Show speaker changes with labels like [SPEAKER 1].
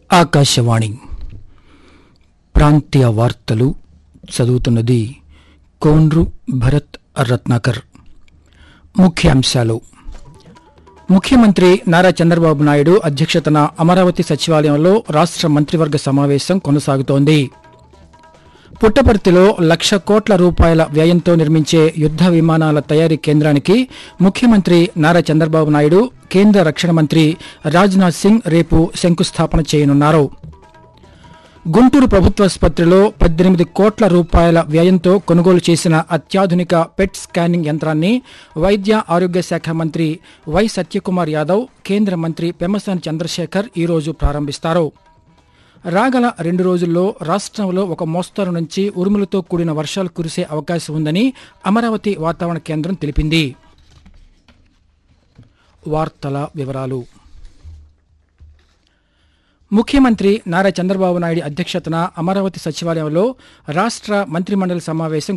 [SPEAKER 1] ఆకాశవాణి ప్రాంతీయ వార్తలు చదువుతున్నది కోండ్రు భరత్ రత్నాకర్ ముఖ్యాంశాలు ముఖ్యమంత్రి నారా చంద్రబాబు నాయుడు అధ్యక్షతన అమరావతి సచివాలయంలో రాష్ట్ర మంత్రివర్గ సమావేశం కొనసాగుతోంది పుట్టపర్తిలో లక్ష కోట్ల రూపాయల వ్యయంతో నిర్మించే యుద్ద విమానాల తయారీ కేంద్రానికి ముఖ్యమంత్రి నారా చంద్రబాబు నాయుడు కేంద్ర రక్షణ మంత్రి రాజ్నాథ్ సింగ్ రేపు శంకుస్థాపన చేయనున్నారు గుంటూరు ప్రభుత్వాసుపత్రిలో పద్దెనిమిది కోట్ల రూపాయల వ్యయంతో కొనుగోలు చేసిన అత్యాధునిక పెట్ స్కానింగ్ యంత్రాన్ని వైద్య ఆరోగ్య శాఖ మంత్రి వై సత్యకుమార్ యాదవ్ కేంద్ర మంత్రి పెమ్మసాని చంద్రశేఖర్ ఈరోజు ప్రారంభిస్తారు రాగల రెండు రోజుల్లో రాష్ట్రంలో ఒక మోస్తరు నుంచి ఉరుములతో కూడిన వర్షాలు కురిసే అవకాశం ఉందని అమరావతి వాతావరణ కేంద్రం తెలిపింది వార్తల వివరాలు ముఖ్యమంత్రి నారా చంద్రబాబు నాయుడు అధ్యక్షతన అమరావతి సచివాలయంలో రాష్ట్ర మంత్రిమండలి సమావేశం